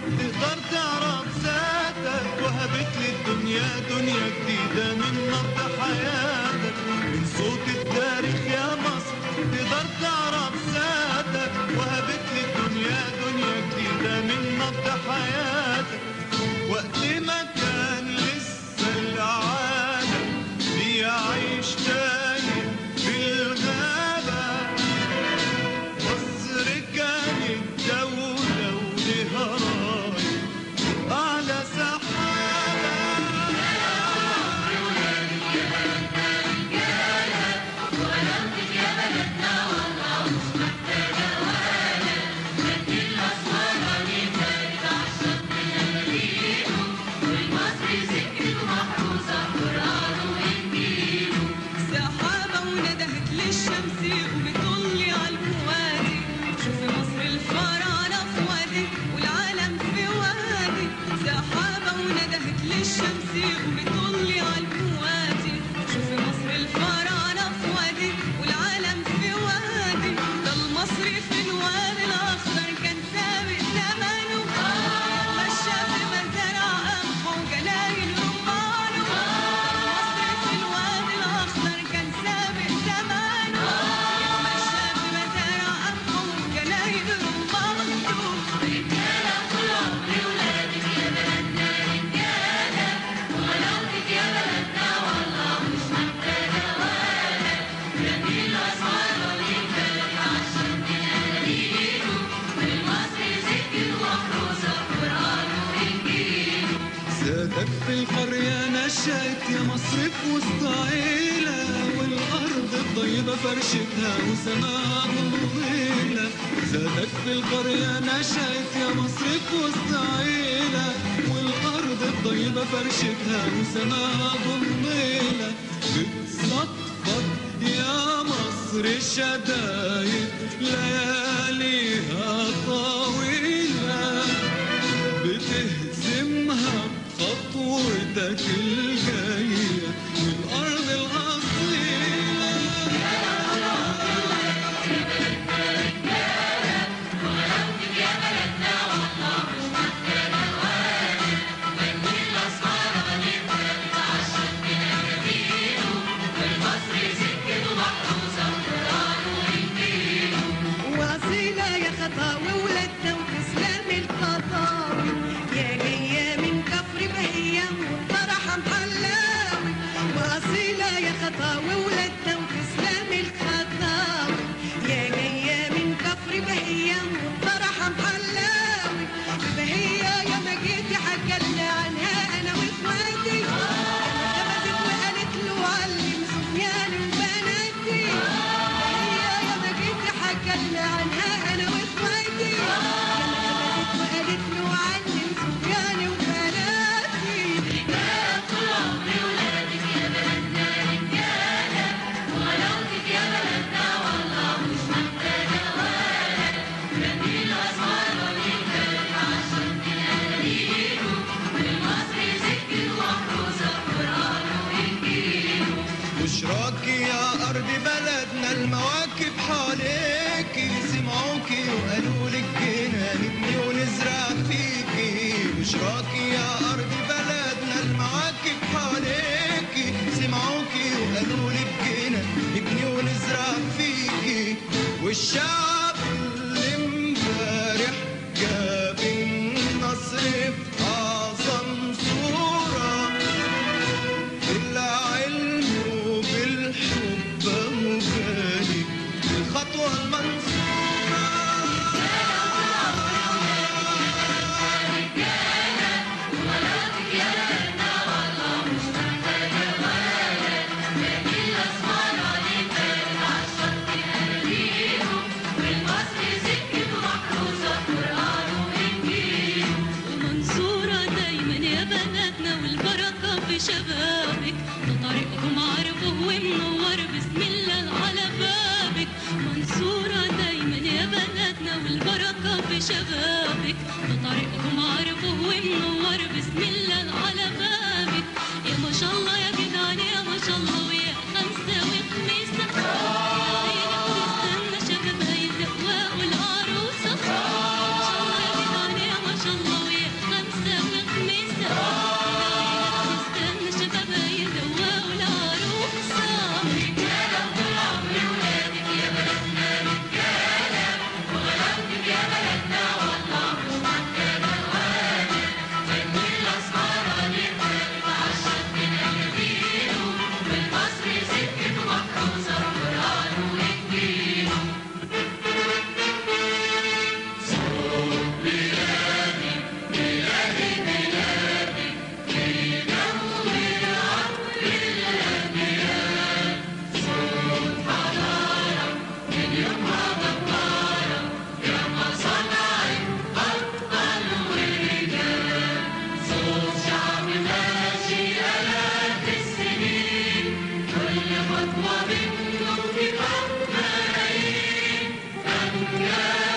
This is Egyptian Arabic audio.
تقدر تعرف ذاتك وهبت لي الدنيا دنيا جديدة من نبض حياتك من صوت التاريخ يا مصر تقدر تعرف ذاتك وهبت لي الدنيا دنيا جديدة من نبض حياتك وقت ما كان لسه العالم بيعيش تايه في الغابة مصر كانت دولة ولها راية أعلى سحابة سحابة وندهت للشمس وبتطلي على الوادي شوفي مصر الفراعنة في وادي والعالم في وادي سحابة وندهت للشمس وبتطلي على الوادي شوفي مصر الفراعنة في وادي والعالم في وادي ده المصري في الوادي الأخضر كان سابق زمانه مشى في مزارع قمح وجناين رمانه المصري في الوادي الأخضر كان سابق زمانه مشى في مزارع قمح وجناين رمانه رجالة طول عمري ولادك يا بلدنا رجالة وغلاوتك يا بلدنا والله مش محتاجة ولا جميل أسمر وليك بلد عشان من أناديله والمصري ذكر وحروسة قرآن وإنجيل سادك في القرية نشأت يا مصر في وسط عيلة والأرض الطيبة فرشتها وسماها ضليلة زادك في القرية نشأت يا مصر في وسط عيلة والأرض الطيبة فرشتها وسماها ضليلة بتصفق يا مصر الشدايد لياليها طويلة بتهزمها بخطوتك الجاية من الأرض الأصيلة وأصيلة يا خطاوي ولادنا وتسلم الخطاوي يا جاية من كفر بهية وفرحة محلاوي وأصيلة يا خطاوي ولادنا وتسلم الخطاوي يا جاية من كفر بهية وفرحة محلاوي بهية يا ما جيتي حكالنا عنها أنا وإخواتي لما ثبتت وقالت له علم سفيان وبناتي هي يا ما جيت حكالنا عنها انا واخواتي لما ثبتت وقالت له علم سفيان وبناتي رجاله طول عمري ولادك يا بلدنا رجاله وغلاوتك يا بلدنا والله مش محتاجه ولا جميل اسمر وليك بلد عشان من اناديله والمصري ذكر وحروسه قران وانجيل بشراك يا أرض بلدنا المواكب حواليكي سمعوكي وقالوا لك جينا نبني ونزرع فيكي بشراك يا أرض بلدنا المواكب حواليكي سمعوكي وقالوا لك جينا نبني ونزرع فيكي والشعب اللي امبارح جاب النصر في أعظم صورة بالعلم وبالحب مجاني الخطوة المنصورة ومنصورة دايما يا بلدنا والبركة في شبابك ده طريقهم عرفه ومنور بسم الله على بابك منصورة دايما يا بلدنا والبركة في شبابك ده طريقهم عرفه ومنور بسم الله على بابك يا ما شاء الله يا جدعان يا ما شاء الله ويا خمسة وخميسة تستنى شباب هيزقوا العروسة ما شاء الله يا جدعان يا ما شاء الله ويا بكرة